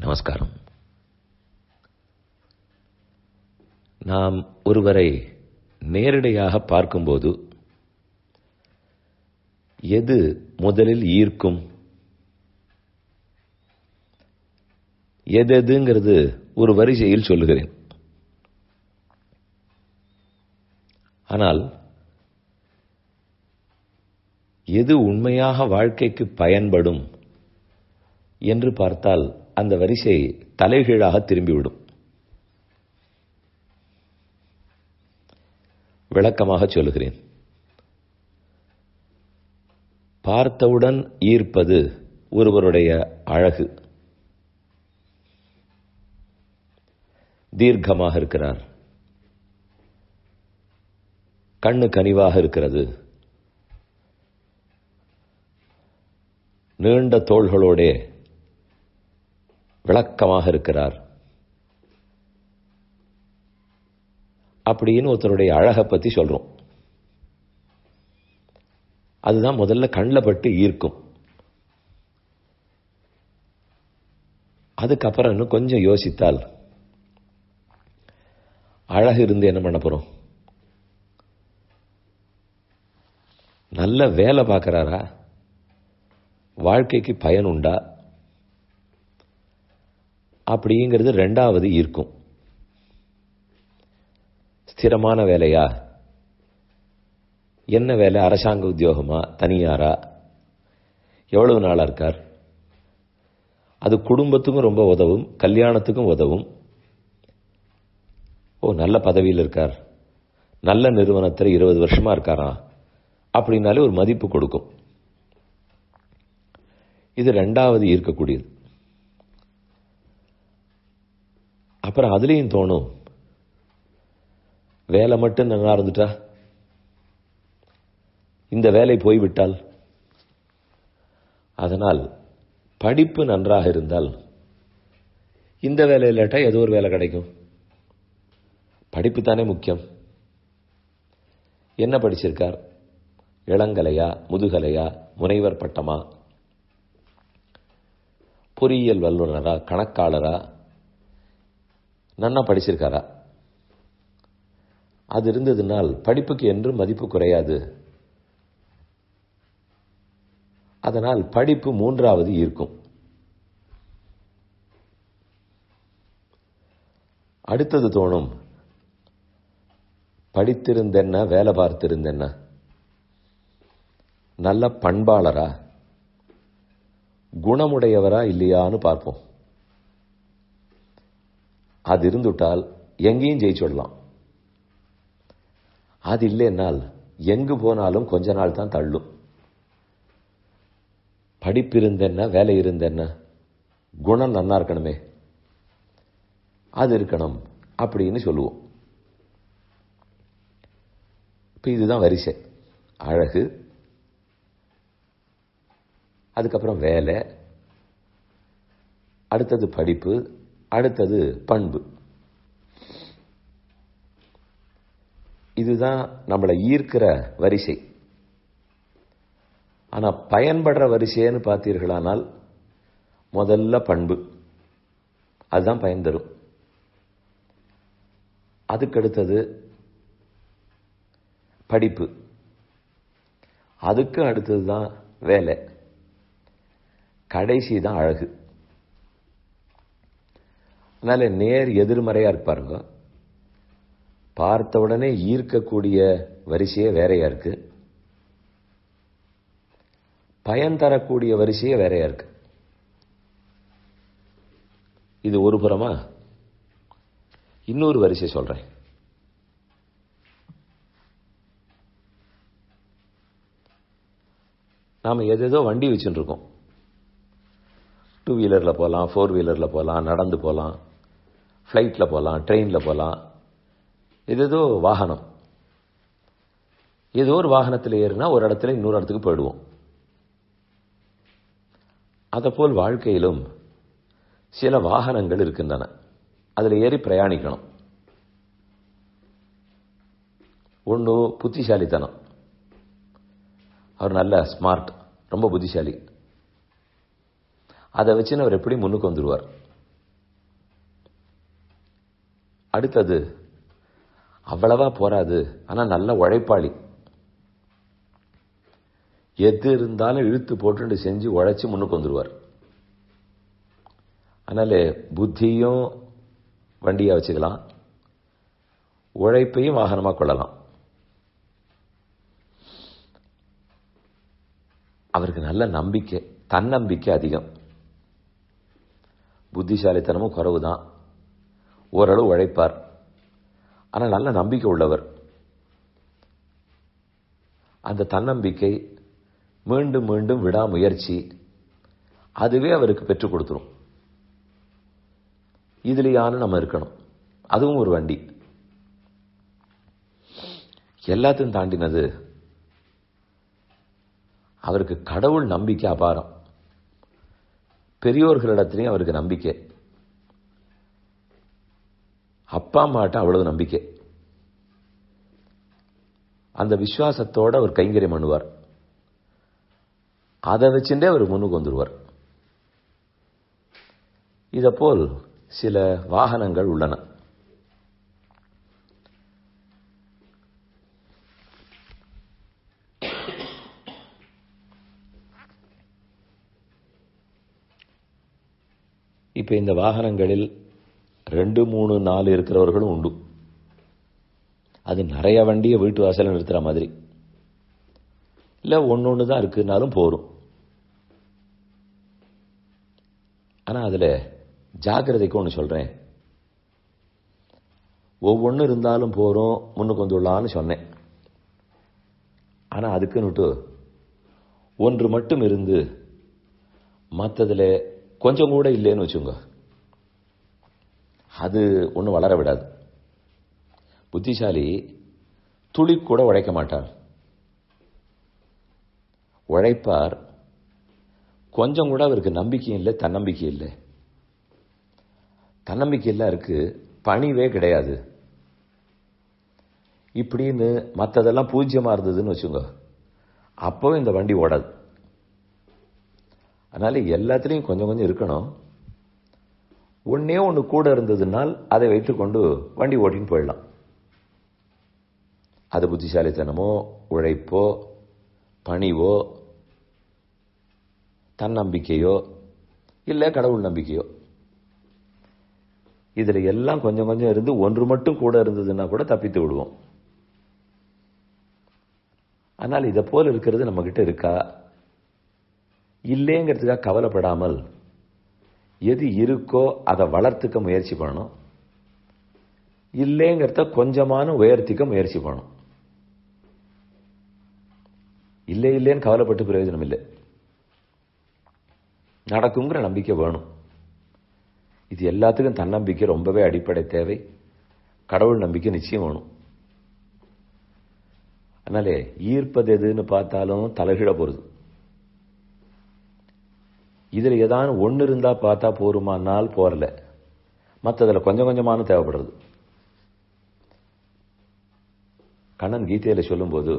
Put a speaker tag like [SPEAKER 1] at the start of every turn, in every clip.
[SPEAKER 1] நமஸ்காரம் நாம் ஒருவரை நேரடியாக பார்க்கும்போது எது முதலில் ஈர்க்கும் எதெதுங்கிறது ஒரு வரிசையில் சொல்லுகிறேன் ஆனால் எது உண்மையாக வாழ்க்கைக்கு பயன்படும் என்று பார்த்தால் அந்த வரிசை தலைகீழாக திரும்பிவிடும் விளக்கமாக சொல்லுகிறேன் பார்த்தவுடன் ஈர்ப்பது ஒருவருடைய அழகு தீர்க்கமாக இருக்கிறார் கண்ணு கனிவாக இருக்கிறது நீண்ட தோள்களோட விளக்கமாக இருக்கிறார் அப்படின்னு ஒருத்தருடைய அழகை பத்தி சொல்றோம் அதுதான் முதல்ல கண்ணில் பட்டு ஈர்க்கும் அதுக்கப்புறம் இன்னும் கொஞ்சம் யோசித்தால் அழகு இருந்து என்ன பண்ண போறோம் நல்ல வேலை பார்க்கறாரா வாழ்க்கைக்கு பயன் உண்டா அப்படிங்கிறது ரெண்டாவது ஈர்க்கும் ஸ்திரமான வேலையா என்ன வேலை அரசாங்க உத்தியோகமா தனியாரா எவ்வளவு நாளா இருக்கார் அது குடும்பத்துக்கும் ரொம்ப உதவும் கல்யாணத்துக்கும் உதவும் ஓ நல்ல பதவியில் இருக்கார் நல்ல நிறுவனத்தில் இருபது வருஷமா இருக்காரா அப்படின்னாலே ஒரு மதிப்பு கொடுக்கும் இது ரெண்டாவது ஈர்க்கக்கூடியது அப்புறம் அதுலேயும் தோணும் வேலை மட்டும் நல்லா இருந்துட்டா இந்த வேலை போய்விட்டால் அதனால் படிப்பு நன்றாக இருந்தால் இந்த வேலை இல்லாட்டா ஏதோ ஒரு வேலை கிடைக்கும் படிப்பு தானே முக்கியம் என்ன படிச்சிருக்கார் இளங்கலையா முதுகலையா முனைவர் பட்டமா பொறியியல் வல்லுநரா கணக்காளரா நன்னா படிச்சிருக்காரா அது இருந்ததுனால் படிப்புக்கு என்று மதிப்பு குறையாது அதனால் படிப்பு மூன்றாவது ஈர்க்கும் அடுத்தது தோணும் படித்திருந்தென்ன வேலை பார்த்திருந்தென்ன நல்ல பண்பாளரா குணமுடையவரா இல்லையான்னு பார்ப்போம் அது இருந்துட்டால் எங்கேயும் ஜெயிச்சுடலாம் அது இல்லைன்னால் எங்கு போனாலும் கொஞ்ச நாள் தான் தள்ளும் படிப்பு இருந்தென்ன வேலை இருந்தென்ன குணம் நன்னா இருக்கணுமே அது இருக்கணும் அப்படின்னு சொல்லுவோம் இப்போ இதுதான் வரிசை அழகு அதுக்கப்புறம் வேலை அடுத்தது படிப்பு அடுத்தது பண்பு இதுதான் நம்மளை ஈர்க்கிற வரிசை ஆனா பயன்படுற வரிசைன்னு பார்த்தீர்களானால் முதல்ல பண்பு அதுதான் பயன் தரும் அதுக்கு அடுத்தது படிப்பு அதுக்கு அடுத்தது தான் வேலை கடைசி தான் அழகு அதனால நேர் எதிர்மறையா இருப்பாருங்க பார்த்த உடனே ஈர்க்கக்கூடிய வரிசையே வேறையா இருக்கு பயன் தரக்கூடிய வரிசையே வேறையா இருக்கு இது ஒரு புறமா இன்னொரு வரிசை சொல்றேன் நாம எதேதோ வண்டி வச்சுட்டு இருக்கோம் டூ வீலரில் போகலாம் ஃபோர் வீலரில் போகலாம் நடந்து போகலாம் ஃப்ளைட்டில் போகலாம் ட்ரெயினில் போகலாம் ஏதேதோ வாகனம் ஏதோ ஒரு வாகனத்தில் ஏறினா ஒரு இடத்துல இன்னொரு இடத்துக்கு போயிடுவோம் போல் வாழ்க்கையிலும் சில வாகனங்கள் இருக்கின்றன அதில் ஏறி பிரயாணிக்கணும் ஒன்று புத்திசாலித்தனம் அவர் நல்ல ஸ்மார்ட் ரொம்ப புத்திசாலி அதை வச்சு அவர் எப்படி முன்னுக்கு வந்துடுவார் அடுத்தது அவ்வளவா போராது ஆனா நல்ல உழைப்பாளி எது இருந்தாலும் இழுத்து போட்டு செஞ்சு உழைச்சி முன்னுக்கு வந்துடுவார் அதனால புத்தியும் வண்டியா வச்சுக்கலாம் உழைப்பையும் வாகனமா கொள்ளலாம் அவருக்கு நல்ல நம்பிக்கை தன்னம்பிக்கை அதிகம் புத்திசாலித்தனமும் குறைவு தான் ஓரளவு உழைப்பார் ஆனால் நல்ல நம்பிக்கை உள்ளவர் அந்த தன்னம்பிக்கை மீண்டும் மீண்டும் விடாமுயற்சி அதுவே அவருக்கு பெற்றுக் கொடுத்துரும் இதுலயான நம்ம இருக்கணும் அதுவும் ஒரு வண்டி எல்லாத்தையும் தாண்டினது அவருக்கு கடவுள் நம்பிக்கை அபாரம் பெரியோர்களிடத்திலையும் அவருக்கு நம்பிக்கை அப்பா அம்மாட்ட அவ்வளவு நம்பிக்கை அந்த விசுவாசத்தோட அவர் கைங்கரியம் பண்ணுவார் அதை வச்சுட்டே அவர் முன்னுக்கு வந்துடுவார் இதை போல் சில வாகனங்கள் உள்ளன இப்ப இந்த வாகனங்களில் ரெண்டு மூணு நாலு இருக்கிறவர்களும் உண்டு அது நிறைய வண்டியை வீட்டு வாசல நிறுத்துற மாதிரி இல்ல ஒன்னு ஒன்று தான் இருக்குனாலும் போரும் ஆனா அதுல ஜாக்கிரதைக்கு ஒன்று சொல்றேன் ஒவ்வொன்றும் இருந்தாலும் போறோம் முன்னுக்கு வந்துள்ளான்னு சொன்னேன் ஆனா அதுக்குன்னுட்டு ஒன்று மட்டும் இருந்து மற்றதுல கொஞ்சம் கூட இல்லைன்னு வச்சுங்க அது ஒன்றும் வளர விடாது புத்திசாலி துளி கூட உழைக்க மாட்டார் உழைப்பார் கொஞ்சம் கூட அவருக்கு நம்பிக்கை இல்லை தன்னம்பிக்கை இல்லை தன்னம்பிக்கை எல்லாம் இருக்கு பணிவே கிடையாது இப்படின்னு மற்றதெல்லாம் பூஜ்யமா இருந்ததுன்னு வச்சுங்க அப்போ இந்த வண்டி ஓடாது அதனால எல்லாத்துலேயும் கொஞ்சம் கொஞ்சம் இருக்கணும் ஒன்னே ஒன்று கூட இருந்ததுனால் அதை வைத்துக்கொண்டு வண்டி ஓட்டின்னு போயிடலாம் அது புத்திசாலித்தனமோ உழைப்போ பணிவோ தன்னம்பிக்கையோ இல்லை கடவுள் நம்பிக்கையோ இதுல எல்லாம் கொஞ்சம் கொஞ்சம் இருந்து ஒன்று மட்டும் கூட இருந்ததுன்னா கூட தப்பித்து விடுவோம் ஆனால் இதை போல இருக்கிறது நம்ம கிட்ட இருக்கா இல்லைங்கிறதுக்காக கவலைப்படாமல் எது இருக்கோ அதை வளர்த்துக்க முயற்சி பண்ணணும் இல்லைங்கிறத கொஞ்சமான உயர்த்திக்க முயற்சி பண்ணணும் இல்லை இல்லைன்னு கவலைப்பட்டு பிரயோஜனம் இல்லை நடக்குங்கிற நம்பிக்கை வேணும் இது எல்லாத்துக்கும் தன்னம்பிக்கை ரொம்பவே அடிப்படை தேவை கடவுள் நம்பிக்கை நிச்சயம் வேணும் அதனாலே ஈர்ப்பது எதுன்னு பார்த்தாலும் தலைகிட போறது இதுல ஏதாவது ஒன்று இருந்தா பார்த்தா போருமானால் போறல மற்றதுல கொஞ்சம் கொஞ்சமான தேவைப்படுறது கண்ணன் கீதையில சொல்லும்போது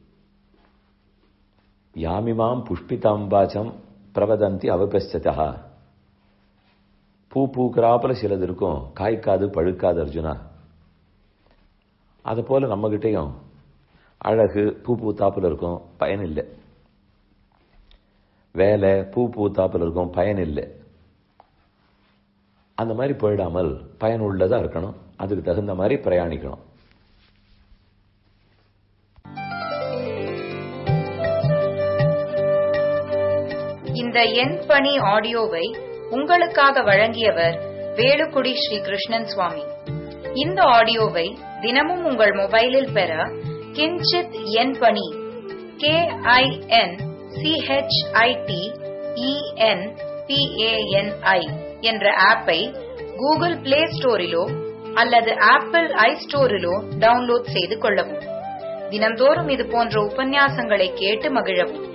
[SPEAKER 1] யாமிமாம் புஷ்பிதாம்பாச்சம் பிரவதந்தி அவபெஸ்தா பூ பூக்கிறாப்புல சிலது இருக்கும் காய்க்காது பழுக்காது அர்ஜுனா அது போல நம்மகிட்டையும் அழகு பூ பூத்தாப்புல இருக்கும் பயன் இல்லை வேலை பூ பூத்தாப்புல இருக்கும் பயன் இல்லை அந்த மாதிரி போயிடாமல் பயனுள்ளதா இருக்கணும் அதுக்கு தகுந்த மாதிரி பிரயாணிக்கணும்
[SPEAKER 2] இந்த எண் பணி ஆடியோவை உங்களுக்காக வழங்கியவர் வேலுக்குடி ஸ்ரீ கிருஷ்ணன் சுவாமி இந்த ஆடியோவை தினமும் உங்கள் மொபைலில் பெற கிஞ்சித் எண் பணி கே ஐ என் சிஹெச்ஐடி இஎன் பிஏஎன்ஐ என்ற ஆப்பை கூகுள் பிளே ஸ்டோரிலோ அல்லது ஆப்பிள் ஐ ஸ்டோரிலோ டவுன்லோட் செய்து கொள்ளவும் தினம்தோறும் இது போன்ற உபன்யாசங்களை கேட்டு மகிழவும்